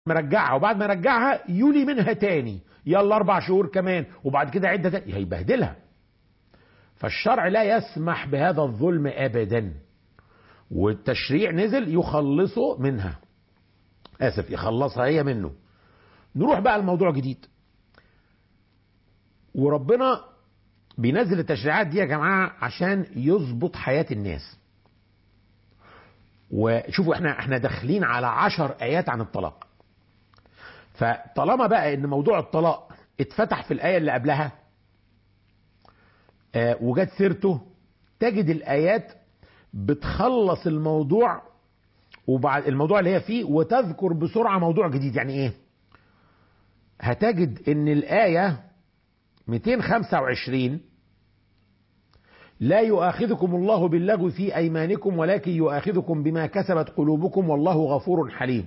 مرجعها وبعد ما يرجعها يولي منها تاني يلا اربع شهور كمان وبعد كده عده تاني هيبهدلها فالشرع لا يسمح بهذا الظلم ابدا والتشريع نزل يخلصه منها اسف يخلصها هي منه نروح بقى الموضوع جديد وربنا بينزل التشريعات دي يا جماعه عشان يظبط حياه الناس وشوفوا احنا احنا داخلين على عشر ايات عن الطلاق فطالما بقى ان موضوع الطلاق اتفتح في الايه اللي قبلها آه وجت سيرته تجد الايات بتخلص الموضوع وبعد الموضوع اللي هي فيه وتذكر بسرعه موضوع جديد يعني ايه هتجد ان الايه 225 لا يؤاخذكم الله باللغو في ايمانكم ولكن يؤاخذكم بما كسبت قلوبكم والله غفور حليم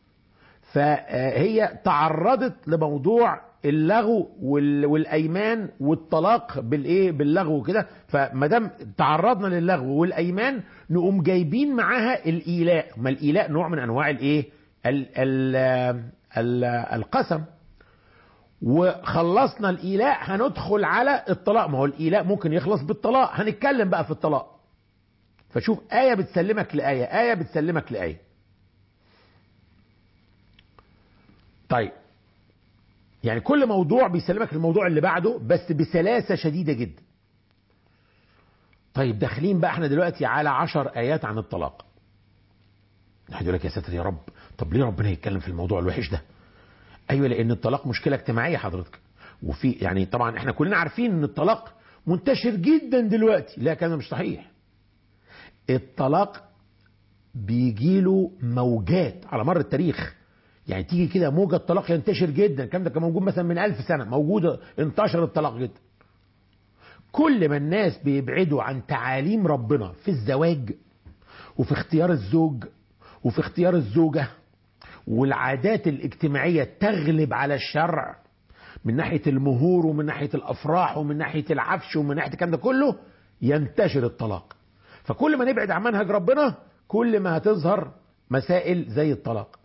فهي تعرضت لموضوع اللغو والايمان والطلاق بالايه باللغو كده فما دام تعرضنا للغو والايمان نقوم جايبين معاها الايلاء ما الايلاء نوع من انواع الايه ال ال ال القسم وخلصنا الايلاء هندخل على الطلاق ما هو الايلاء ممكن يخلص بالطلاق هنتكلم بقى في الطلاق فشوف ايه بتسلمك لايه ايه بتسلمك لايه طيب يعني كل موضوع بيسلمك الموضوع اللي بعده بس بسلاسة شديدة جدا طيب داخلين بقى احنا دلوقتي على عشر آيات عن الطلاق واحد يقول لك يا ساتر يا رب طب ليه ربنا يتكلم في الموضوع الوحش ده ايوه لان الطلاق مشكله اجتماعيه حضرتك وفي يعني طبعا احنا كلنا عارفين ان الطلاق منتشر جدا دلوقتي لا كلام مش صحيح الطلاق بيجيله موجات على مر التاريخ يعني تيجي كده موجة طلاق ينتشر جدا الكلام ده كان موجود مثلا من ألف سنة موجودة انتشر الطلاق جدا كل ما الناس بيبعدوا عن تعاليم ربنا في الزواج وفي اختيار الزوج وفي اختيار الزوجة والعادات الاجتماعية تغلب على الشرع من ناحية المهور ومن ناحية الأفراح ومن ناحية العفش ومن ناحية الكلام ده كله ينتشر الطلاق فكل ما نبعد عن منهج ربنا كل ما هتظهر مسائل زي الطلاق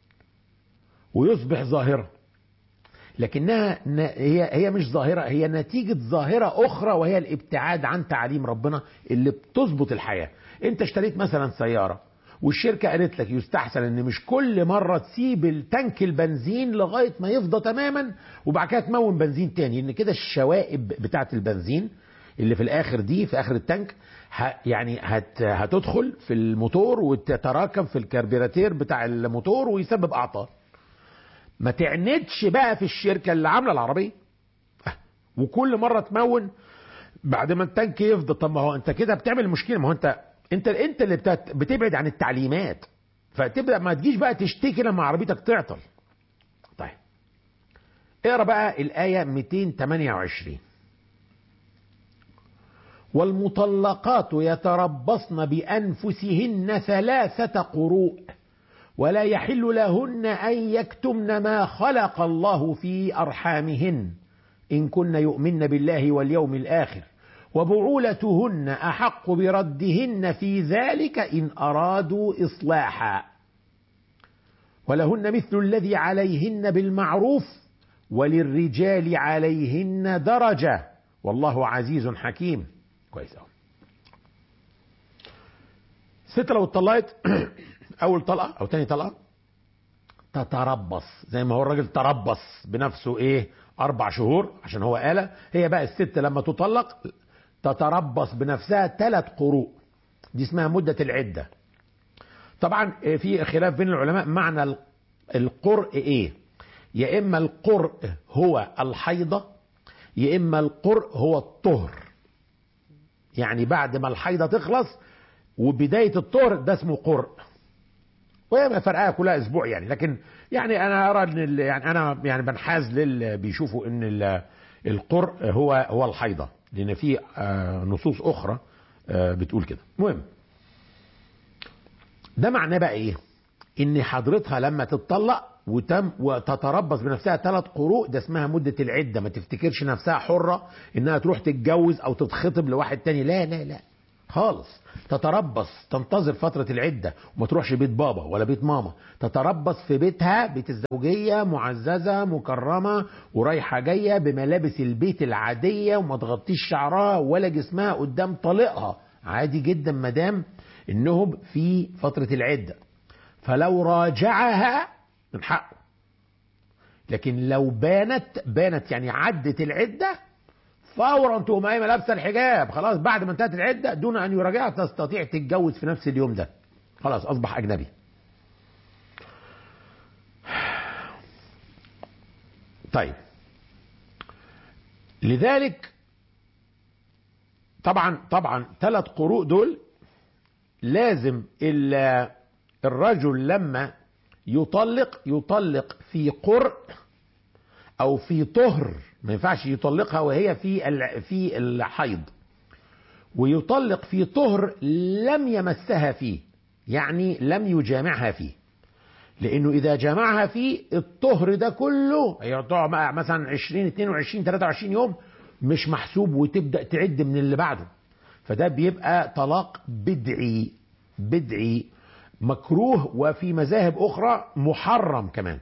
ويصبح ظاهرة لكنها هي هي مش ظاهرة هي نتيجة ظاهرة أخرى وهي الابتعاد عن تعاليم ربنا اللي بتظبط الحياة أنت اشتريت مثلا سيارة والشركة قالت لك يستحسن ان مش كل مرة تسيب التانك البنزين لغاية ما يفضى تماما وبعد كده تمون بنزين تاني ان كده الشوائب بتاعة البنزين اللي في الاخر دي في اخر التانك يعني هت هتدخل في الموتور وتتراكم في الكربيراتير بتاع الموتور ويسبب اعطال ما تعندش بقى في الشركة اللي عاملة العربية وكل مرة تمون بعد ما التانك يفضى طب ما هو انت كده بتعمل مشكلة ما هو انت انت انت اللي بتبعد عن التعليمات فتبدا ما تجيش بقى تشتكي لما عربيتك تعطل طيب اقرا بقى الايه 228 والمطلقات يتربصن بانفسهن ثلاثه قروء ولا يحل لهن ان يكتمن ما خلق الله في ارحامهن ان كن يؤمن بالله واليوم الاخر وبعولتهن احق بردهن في ذلك ان ارادوا اصلاحا ولهن مثل الذي عليهن بالمعروف وللرجال عليهن درجه والله عزيز حكيم كويس قوي ست لو اتطلقت اول طلقه او تاني طلقه تتربص زي ما هو الراجل تربص بنفسه ايه اربع شهور عشان هو آلة هي بقى الست لما تطلق تتربص بنفسها ثلاث قروء دي اسمها مدة العدة طبعا في خلاف بين العلماء معنى القرء ايه يا اما القرء هو الحيضة يا اما القرء هو الطهر يعني بعد ما الحيضة تخلص وبداية الطهر ده اسمه قرء وهي فرقها كلها اسبوع يعني لكن يعني انا ارى ان يعني انا يعني بنحاز للي بيشوفوا ان القرء هو هو الحيضه لان في نصوص اخرى بتقول كده المهم ده معناه بقى ايه ان حضرتها لما تتطلق وتم وتتربص بنفسها ثلاث قروء ده اسمها مدة العدة ما تفتكرش نفسها حرة انها تروح تتجوز او تتخطب لواحد تاني لا لا لا خالص تتربص تنتظر فترة العدة وما تروحش بيت بابا ولا بيت ماما تتربص في بيتها بيت الزوجية معززة مكرمة ورايحة جاية بملابس البيت العادية وما تغطيش شعرها ولا جسمها قدام طليقها عادي جدا مدام انهم في فترة العدة فلو راجعها من حقه لكن لو بانت بانت يعني عدت العدة فورا تقوم قايمه لابسه الحجاب خلاص بعد ما انتهت العده دون ان يراجعها تستطيع تتجوز في نفس اليوم ده خلاص اصبح اجنبي طيب لذلك طبعا طبعا ثلاث قروء دول لازم الرجل لما يطلق يطلق في قرء او في طهر ما ينفعش يطلقها وهي في في الحيض ويطلق في طهر لم يمسها فيه يعني لم يجامعها فيه لانه اذا جامعها فيه الطهر ده كله هيقعد مثلا 20 22 23 يوم مش محسوب وتبدا تعد من اللي بعده فده بيبقى طلاق بدعي بدعي مكروه وفي مذاهب اخرى محرم كمان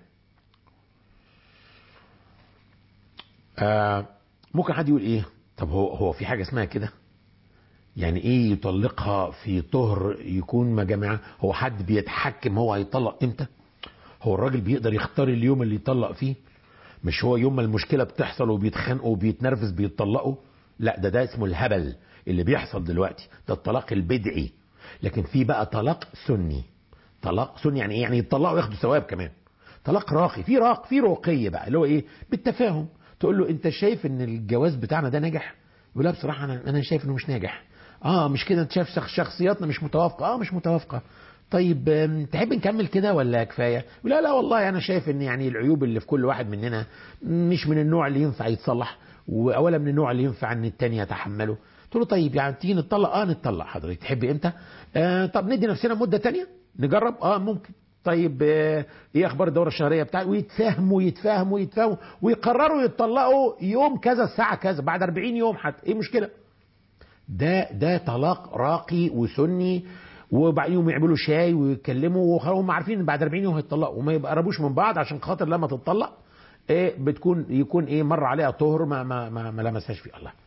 آه ممكن حد يقول ايه طب هو هو في حاجه اسمها كده يعني ايه يطلقها في طهر يكون ما جماعه هو حد بيتحكم هو هيطلق امتى هو الراجل بيقدر يختار اليوم اللي يطلق فيه مش هو يوم ما المشكله بتحصل وبيتخانقوا وبيتنرفز بيتطلقوا لا ده ده اسمه الهبل اللي بيحصل دلوقتي ده الطلاق البدعي لكن في بقى طلاق سني طلاق سني يعني ايه يعني يتطلقوا ياخدوا ثواب كمان طلاق راقي في راق في رقي بقى اللي هو ايه بالتفاهم تقول له انت شايف ان الجواز بتاعنا ده ناجح يقول لا بصراحه انا انا شايف انه مش ناجح اه مش كده انت شايف شخصياتنا مش متوافقه اه مش متوافقه طيب تحب نكمل كده ولا كفايه لا لا والله انا شايف ان يعني العيوب اللي في كل واحد مننا مش من النوع اللي ينفع يتصلح ولا من النوع اللي ينفع ان التاني يتحمله تقول له طيب يعني تيجي نتطلق اه نتطلق حضرتك تحب امتى آه طب ندي نفسنا مده تانية نجرب اه ممكن طيب ايه اخبار الدوره الشهريه بتاعتي ويتفاهموا يتفاهموا يتفاهموا ويقرروا يتطلقوا يوم كذا الساعه كذا بعد 40 يوم حتى ايه المشكله ده ده طلاق راقي وسني وبعد يوم يعملوا شاي ويتكلموا وهم عارفين ان بعد 40 يوم هيتطلقوا وما يقربوش من بعض عشان خاطر لما تتطلق ايه بتكون يكون ايه مر عليها طهر ما ما ما, ما لمسهاش فيه الله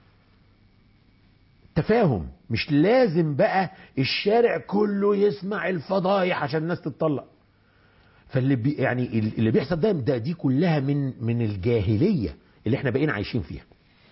تفاهم مش لازم بقى الشارع كله يسمع الفضايح عشان الناس تتطلق فاللي بي يعني اللي بيحصل ده, ده دي كلها من من الجاهليه اللي احنا بقينا عايشين فيها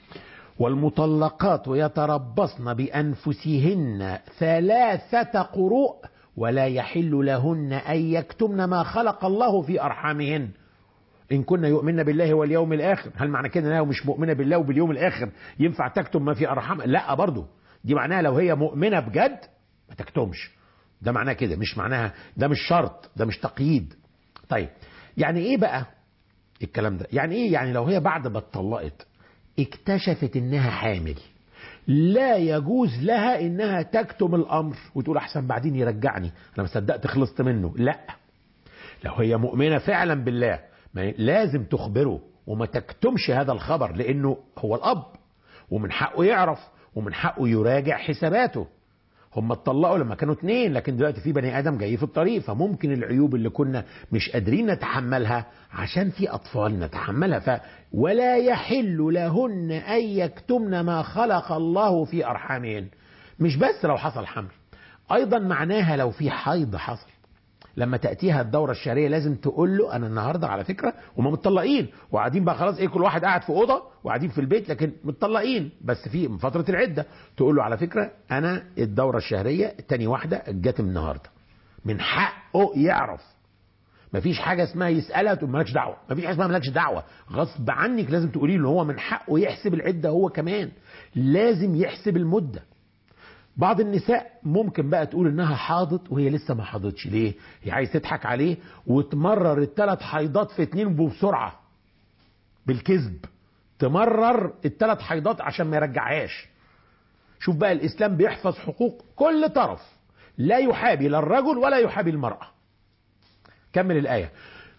والمطلقات يتربصن بانفسهن ثلاثه قروء ولا يحل لهن ان يكتمن ما خلق الله في ارحامهن ان كنا يؤمن بالله واليوم الاخر هل معنى كده انها مش مؤمنه بالله وباليوم الاخر ينفع تكتم ما في ارحام لا برضه دي معناها لو هي مؤمنه بجد ما تكتمش ده معناه كده مش معناها ده مش شرط ده مش تقييد طيب يعني ايه بقى الكلام ده يعني ايه يعني لو هي بعد ما اتطلقت اكتشفت انها حامل لا يجوز لها انها تكتم الامر وتقول احسن بعدين يرجعني انا ما صدقت خلصت منه لا لو هي مؤمنه فعلا بالله ما لازم تخبره وما تكتمش هذا الخبر لانه هو الاب ومن حقه يعرف ومن حقه يراجع حساباته هم اتطلقوا لما كانوا اتنين لكن دلوقتي في بني ادم جاي في الطريق فممكن العيوب اللي كنا مش قادرين نتحملها عشان في اطفال نتحملها ف ولا يحل لهن ان يكتمن ما خلق الله في ارحامهن مش بس لو حصل حمل ايضا معناها لو في حيض حصل لما تاتيها الدوره الشهريه لازم تقول له انا النهارده على فكره هم متطلقين وقاعدين بقى خلاص ايه كل واحد قاعد في اوضه وقاعدين في البيت لكن متطلقين بس في من فتره العده تقول له على فكره انا الدوره الشهريه تاني واحده جت النهارده من حقه يعرف مفيش حاجه اسمها يسالها تقول مالكش دعوه مفيش حاجه اسمها مالكش دعوه غصب عنك لازم تقولي له هو من حقه يحسب العده هو كمان لازم يحسب المده بعض النساء ممكن بقى تقول انها حاضت وهي لسه ما حاضتش ليه هي عايز تضحك عليه وتمرر الثلاث حيضات في اتنين بسرعه بالكذب تمرر الثلاث حيضات عشان ما يرجعهاش شوف بقى الاسلام بيحفظ حقوق كل طرف لا يحابي لا الرجل ولا يحابي المراه كمل الايه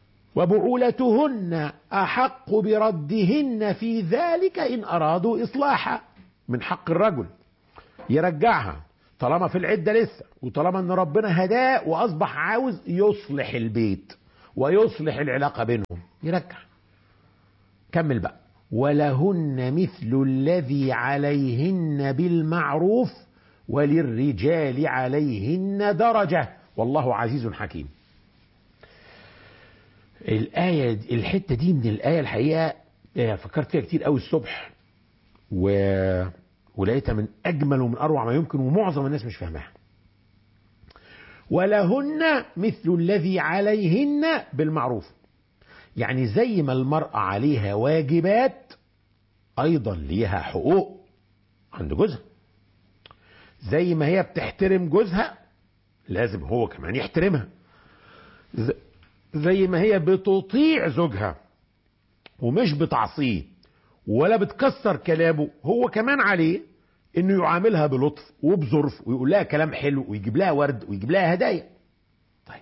وبعولتهن احق بردهن في ذلك ان ارادوا اصلاحا من حق الرجل يرجعها طالما في العدة لسه وطالما ان ربنا هداه واصبح عاوز يصلح البيت ويصلح العلاقة بينهم يرجع كمل بقى ولهن مثل الذي عليهن بالمعروف وللرجال عليهن درجة والله عزيز حكيم الآية الحتة دي من الآية الحقيقة فكرت فيها كتير قوي الصبح و... ولقيتها من أجمل ومن أروع ما يمكن ومعظم الناس مش فاهمها ولهن مثل الذي عليهن بالمعروف يعني زي ما المرأة عليها واجبات أيضا ليها حقوق عند جوزها زي ما هي بتحترم جوزها لازم هو كمان يحترمها زي ما هي بتطيع زوجها ومش بتعصيه ولا بتكسر كلامه هو كمان عليه انه يعاملها بلطف وبظرف ويقول لها كلام حلو ويجيب لها ورد ويجيب لها هدايا طيب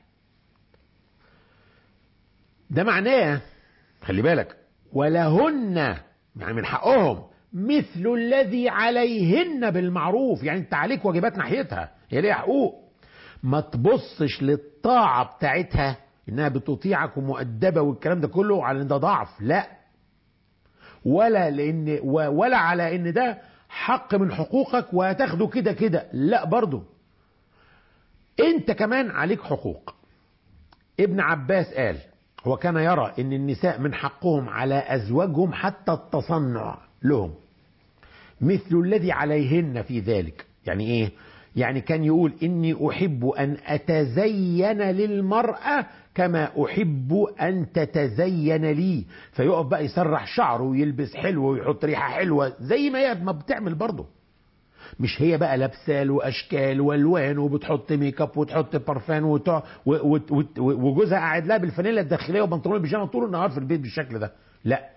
ده معناه خلي بالك ولهن يعني من حقهم مثل الذي عليهن بالمعروف يعني انت عليك واجبات ناحيتها هي ليها حقوق ما تبصش للطاعة بتاعتها انها بتطيعك ومؤدبة والكلام ده كله على ان ده ضعف لا ولا لان ولا على ان ده حق من حقوقك وهتاخده كده كده لا برضه انت كمان عليك حقوق ابن عباس قال هو كان يرى ان النساء من حقهم على ازواجهم حتى التصنع لهم مثل الذي عليهن في ذلك يعني ايه يعني كان يقول اني احب ان اتزين للمرأة كما احب ان تتزين لي فيقف بقى يسرح شعره ويلبس حلو ويحط ريحة حلوة زي ما هي ما بتعمل برضه مش هي بقى لابسه له اشكال والوان وبتحط ميك اب وتحط برفان وتع... و... و... وجوزها قاعد لها بالفانيلا الداخليه وبنطلون البيجامه طول النهار في البيت بالشكل ده لا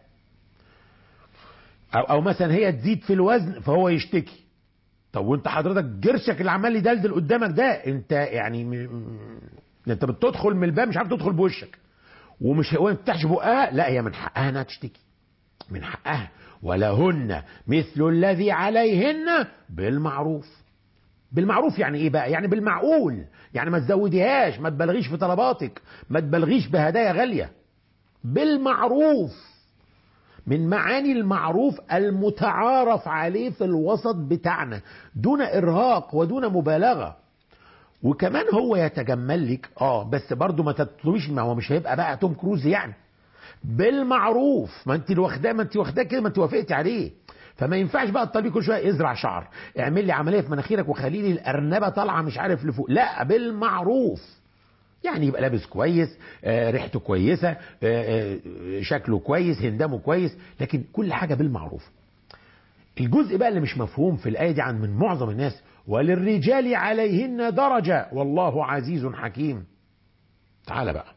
او او مثلا هي تزيد في الوزن فهو يشتكي طب وانت حضرتك جرشك اللي عمال يدلدل قدامك ده انت يعني م... انت بتدخل من الباب مش عارف تدخل بوشك ومش هو ما بتفتحش بقها لا هي من حقها انها تشتكي من حقها ولهن مثل الذي عليهن بالمعروف بالمعروف يعني ايه بقى يعني بالمعقول يعني ما تزوديهاش ما تبالغيش في طلباتك ما تبالغيش بهدايا غاليه بالمعروف من معاني المعروف المتعارف عليه في الوسط بتاعنا دون ارهاق ودون مبالغه وكمان هو يتجمل لك اه بس برضه ما تطلبيش ما هو مش هيبقى بقى توم كروز يعني بالمعروف ما انت واخداه ما انت واخداه كده ما انت وافقتي عليه فما ينفعش بقى تطلبي كل شويه ازرع شعر اعمل لي عمليه في مناخيرك وخلي لي الارنبه طالعه مش عارف لفوق لا بالمعروف يعني يبقى لابس كويس آه ريحته كويسه آه آه شكله كويس هندامه كويس لكن كل حاجه بالمعروف الجزء بقى اللي مش مفهوم في الايه دي عن من معظم الناس وللرجال عليهن درجه والله عزيز حكيم تعال بقى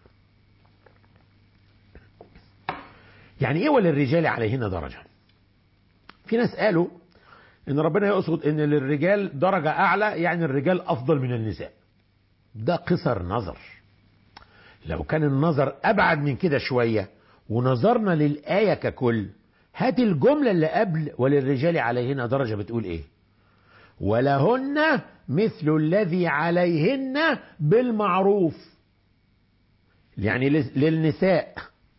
يعني ايه وللرجال عليهن درجة في ناس قالوا ان ربنا يقصد ان للرجال درجة اعلى يعني الرجال افضل من النساء ده قصر نظر لو كان النظر ابعد من كده شوية ونظرنا للآية ككل هات الجملة اللي قبل وللرجال عليهن درجة بتقول ايه ولهن مثل الذي عليهن بالمعروف يعني للنساء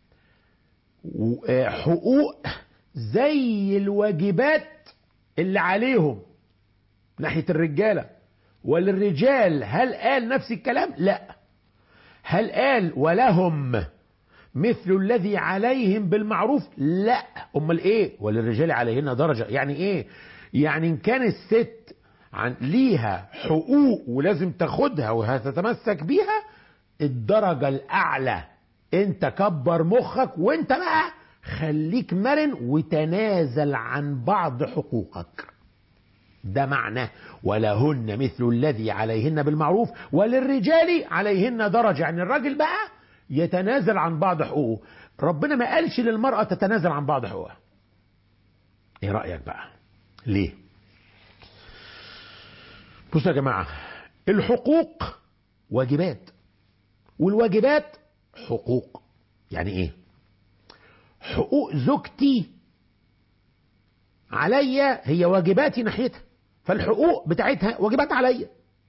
حقوق زي الواجبات اللي عليهم ناحية الرجالة وللرجال هل قال نفس الكلام لا هل قال ولهم مثل الذي عليهم بالمعروف لا امال ايه وللرجال عليهن درجة يعني ايه يعني ان كان الست عن ليها حقوق ولازم تاخدها وهتتمسك بيها الدرجة الاعلى انت كبر مخك وانت بقى خليك مرن وتنازل عن بعض حقوقك ده معناه ولهن مثل الذي عليهن بالمعروف وللرجال عليهن درجة يعني الراجل بقى يتنازل عن بعض حقوقه ربنا ما قالش للمرأة تتنازل عن بعض حقوقها ايه رأيك بقى ليه بصوا يا جماعة الحقوق واجبات والواجبات حقوق يعني ايه حقوق زوجتي عليا هي واجباتي ناحيتها فالحقوق بتاعتها واجبات عليا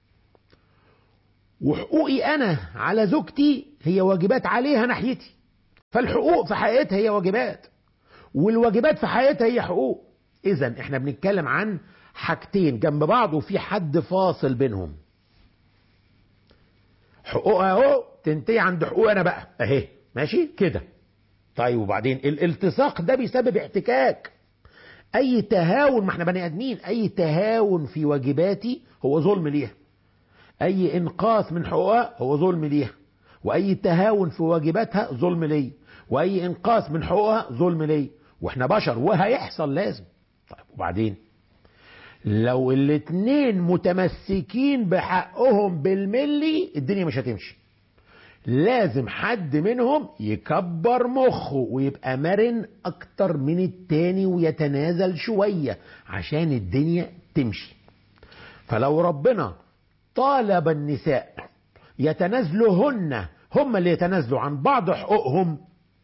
وحقوقي انا على زوجتي هي واجبات عليها ناحيتي فالحقوق في حقيقتها هي واجبات والواجبات في حقيقتها هي حقوق اذا احنا بنتكلم عن حاجتين جنب بعض وفي حد فاصل بينهم حقوقها اهو تنتهي عند حقوق انا بقى اهي ماشي كده طيب وبعدين الالتصاق ده بيسبب احتكاك اي تهاون ما احنا بني ادمين اي تهاون في واجباتي هو ظلم ليها اي انقاص من حقوقها هو ظلم ليها واي تهاون في واجباتها ظلم ليا واي انقاص من حقوقها ظلم ليا واحنا بشر وهيحصل لازم طيب وبعدين لو الاتنين متمسكين بحقهم بالملي الدنيا مش هتمشي لازم حد منهم يكبر مخه ويبقى مرن اكتر من التاني ويتنازل شوية عشان الدنيا تمشي فلو ربنا طالب النساء يتنازلهن هم اللي يتنازلوا عن بعض حقوقهم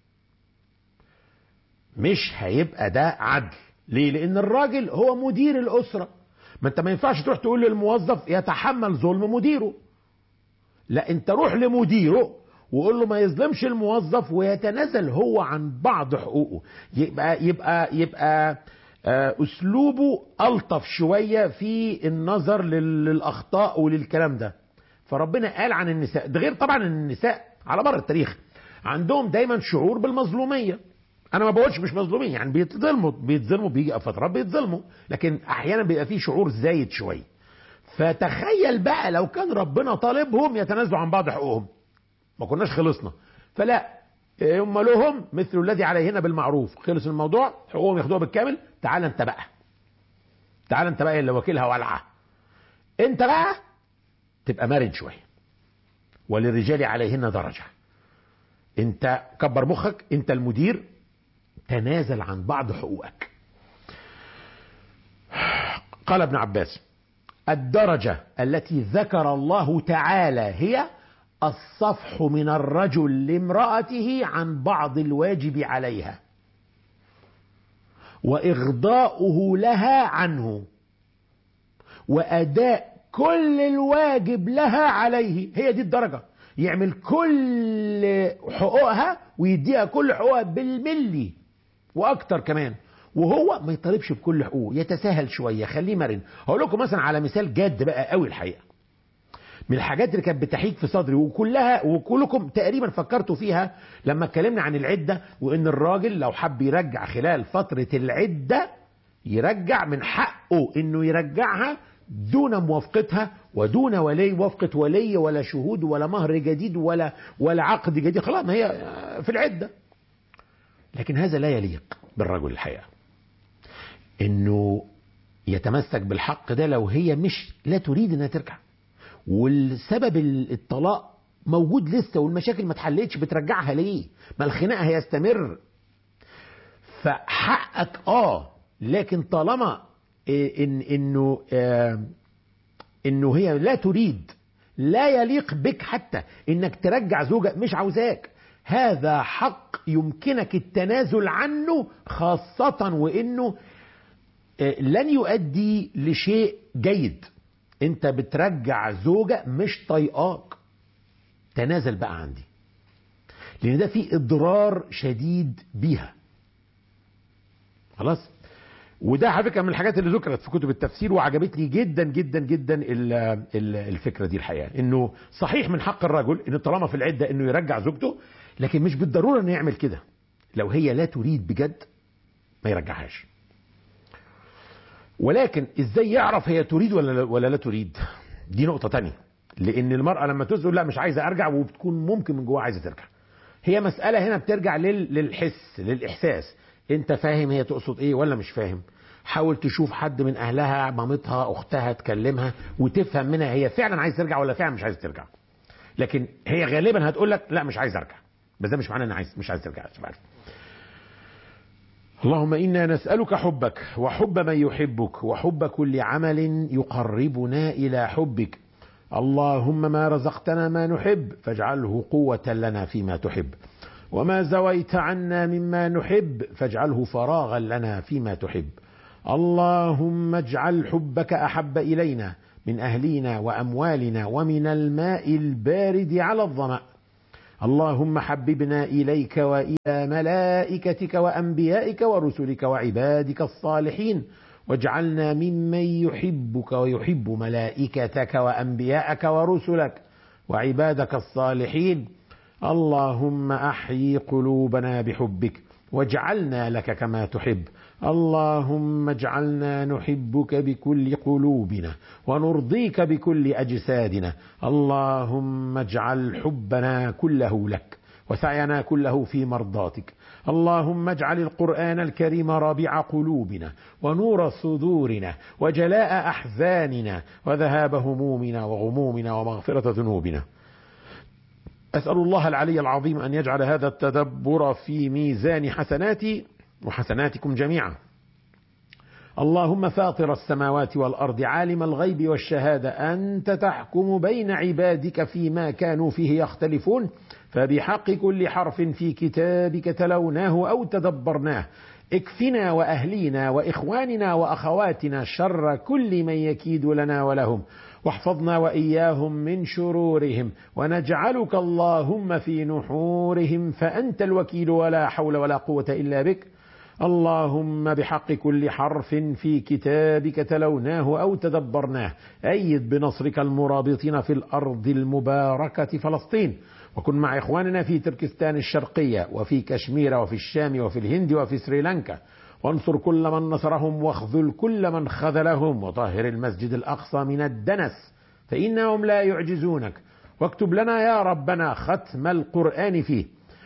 مش هيبقى ده عدل ليه لان الراجل هو مدير الاسره ما انت ما ينفعش تروح تقول للموظف يتحمل ظلم مديره لا انت روح لمديره وقول له ما يظلمش الموظف ويتنازل هو عن بعض حقوقه يبقى يبقى يبقى اسلوبه الطف شويه في النظر للاخطاء وللكلام ده فربنا قال عن النساء ده غير طبعا النساء على مر التاريخ عندهم دايما شعور بالمظلوميه انا ما بقولش مش مظلومين يعني بيتظلموا بيتظلموا بيجي فترات بيتظلموا لكن احيانا بيبقى فيه شعور زايد شويه فتخيل بقى لو كان ربنا طالبهم يتنازلوا عن بعض حقوقهم ما كناش خلصنا فلا هم لهم مثل الذي عليهن بالمعروف خلص الموضوع حقوقهم ياخدوها بالكامل تعال انت بقى تعال انت بقى اللي وكيلها ولعه انت بقى تبقى مرن شويه وللرجال عليهن درجه انت كبر مخك انت المدير تنازل عن بعض حقوقك قال ابن عباس الدرجة التي ذكر الله تعالى هي الصفح من الرجل لامرأته عن بعض الواجب عليها وإغضاؤه لها عنه وأداء كل الواجب لها عليه هي دي الدرجة يعمل كل حقوقها ويديها كل حقوقها بالملي واكتر كمان وهو ما يطالبش بكل حقوقه يتساهل شويه خليه مرن هقول لكم مثلا على مثال جاد بقى قوي الحقيقه من الحاجات اللي كانت بتحيك في صدري وكلها وكلكم تقريبا فكرتوا فيها لما اتكلمنا عن العده وان الراجل لو حب يرجع خلال فتره العده يرجع من حقه انه يرجعها دون موافقتها ودون ولي موافقة ولي ولا شهود ولا مهر جديد ولا ولا عقد جديد خلاص ما هي في العدة لكن هذا لا يليق بالرجل الحقيقة انه يتمسك بالحق ده لو هي مش لا تريد انها ترجع والسبب الطلاق موجود لسه والمشاكل ما اتحلتش بترجعها ليه ما الخناق هيستمر فحقك اه لكن طالما إن انه آه انه هي لا تريد لا يليق بك حتى انك ترجع زوجك مش عاوزاك هذا حق يمكنك التنازل عنه خاصة وانه آه لن يؤدي لشيء جيد انت بترجع زوجة مش طايقاك تنازل بقى عندي لان ده في اضرار شديد بيها خلاص وده على فكره من الحاجات اللي ذكرت في كتب التفسير وعجبتني جدا جدا جدا الفكره دي الحقيقه انه صحيح من حق الرجل ان طالما في العده انه يرجع زوجته لكن مش بالضروره انه يعمل كده لو هي لا تريد بجد ما يرجعهاش ولكن ازاي يعرف هي تريد ولا ولا لا تريد دي نقطه تانية لان المراه لما تقول لا مش عايزه ارجع وبتكون ممكن من جواها عايزه ترجع هي مساله هنا بترجع للحس للاحساس انت فاهم هي تقصد ايه ولا مش فاهم حاول تشوف حد من اهلها مامتها اختها تكلمها وتفهم منها هي فعلا عايز ترجع ولا فعلا مش عايز ترجع لكن هي غالبا هتقول لك لا مش عايز ارجع بس ده مش معناه ان عايز مش عايز ترجع مش عارف اللهم انا نسالك حبك وحب من يحبك وحب كل عمل يقربنا الى حبك اللهم ما رزقتنا ما نحب فاجعله قوه لنا فيما تحب وما زويت عنا مما نحب فاجعله فراغا لنا فيما تحب اللهم اجعل حبك أحب إلينا من أهلنا وأموالنا ومن الماء البارد على الظمأ اللهم حببنا إليك وإلى ملائكتك وأنبيائك ورسلك وعبادك الصالحين واجعلنا ممن يحبك ويحب ملائكتك وأنبياءك ورسلك وعبادك الصالحين اللهم أحيي قلوبنا بحبك واجعلنا لك كما تحب اللهم اجعلنا نحبك بكل قلوبنا ونرضيك بكل اجسادنا اللهم اجعل حبنا كله لك وسعينا كله في مرضاتك اللهم اجعل القران الكريم رابع قلوبنا ونور صدورنا وجلاء احزاننا وذهاب همومنا وغمومنا ومغفره ذنوبنا اسال الله العلي العظيم ان يجعل هذا التدبر في ميزان حسناتي وحسناتكم جميعا اللهم فاطر السماوات والارض عالم الغيب والشهاده انت تحكم بين عبادك فيما كانوا فيه يختلفون فبحق كل حرف في كتابك تلوناه او تدبرناه اكفنا واهلينا واخواننا واخواتنا شر كل من يكيد لنا ولهم واحفظنا واياهم من شرورهم ونجعلك اللهم في نحورهم فانت الوكيل ولا حول ولا قوه الا بك اللهم بحق كل حرف في كتابك تلوناه او تدبرناه ايد بنصرك المرابطين في الارض المباركه فلسطين وكن مع اخواننا في تركستان الشرقيه وفي كشمير وفي الشام وفي الهند وفي سريلانكا وانصر كل من نصرهم واخذل كل من خذلهم وطهر المسجد الاقصى من الدنس فانهم لا يعجزونك واكتب لنا يا ربنا ختم القران فيه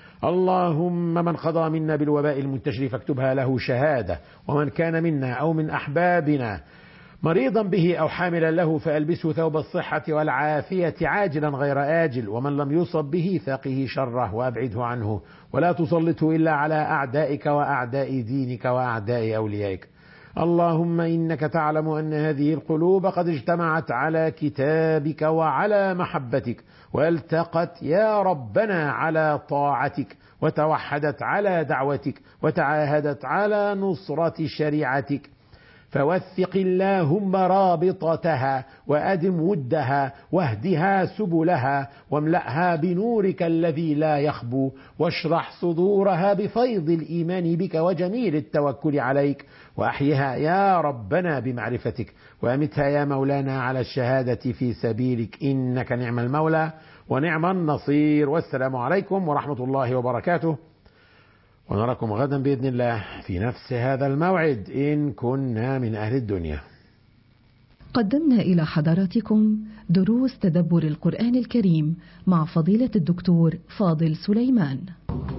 اللهم من قضى منا بالوباء المنتشر فاكتبها له شهاده ومن كان منا او من احبابنا مريضا به او حاملا له فالبسه ثوب الصحه والعافيه عاجلا غير اجل ومن لم يصب به فقه شره وابعده عنه ولا تسلطه الا على اعدائك واعداء دينك واعداء اوليائك اللهم انك تعلم ان هذه القلوب قد اجتمعت على كتابك وعلى محبتك والتقت يا ربنا على طاعتك وتوحدت على دعوتك وتعاهدت على نصره شريعتك فوثق اللهم رابطتها وادم ودها واهدها سبلها واملاها بنورك الذي لا يخبو واشرح صدورها بفيض الايمان بك وجميل التوكل عليك واحيها يا ربنا بمعرفتك وامتها يا مولانا على الشهاده في سبيلك انك نعم المولى ونعم النصير والسلام عليكم ورحمه الله وبركاته ونراكم غدا باذن الله في نفس هذا الموعد ان كنا من اهل الدنيا. قدمنا الى حضراتكم دروس تدبر القران الكريم مع فضيله الدكتور فاضل سليمان.